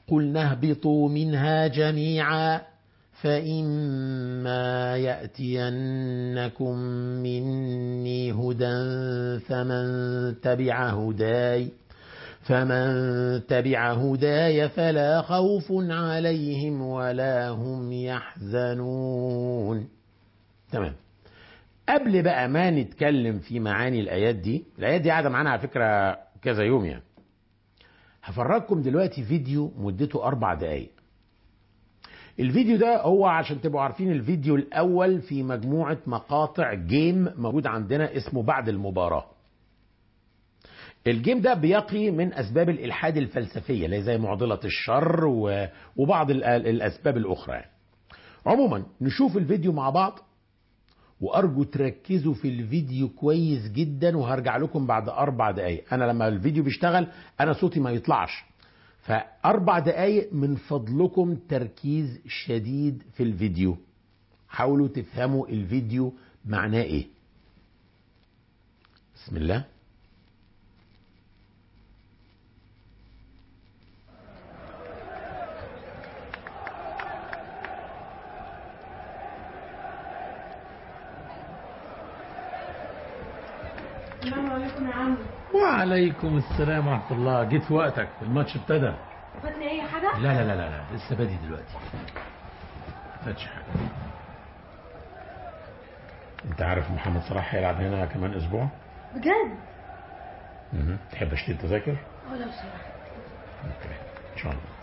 قلنا اهبطوا منها جميعا فإما يأتينكم مني هدى فمن تبع هداي فمن تبع هداي فلا خوف عليهم ولا هم يحزنون تمام قبل بقى ما نتكلم في معاني الآيات دي الآيات دي قاعدة معانا على فكرة كذا يوم يعني هفرجكم دلوقتي فيديو مدته أربع دقايق الفيديو ده هو عشان تبقوا عارفين الفيديو الأول في مجموعة مقاطع جيم موجود عندنا اسمه بعد المباراة الجيم ده بيقي من أسباب الإلحاد الفلسفية اللي زي معضلة الشر و- وبعض ال- الأسباب الأخرى يعني. عموما نشوف الفيديو مع بعض وارجو تركزوا في الفيديو كويس جدا وهرجع لكم بعد اربع دقايق انا لما الفيديو بيشتغل انا صوتي ما يطلعش فاربع دقايق من فضلكم تركيز شديد في الفيديو حاولوا تفهموا الفيديو معناه ايه بسم الله السلام عليكم يا عم وعليكم السلام ورحمه الله جيت في وقتك الماتش ابتدى فاتني اي حاجه لا لا لا لا, لا. لسه بادي دلوقتي فاتش حاجه انت عارف محمد صلاح هيلعب هنا كمان اسبوع بجد مهم. تحب اشتري تذاكر اه لو سمحت اوكي ان شاء الله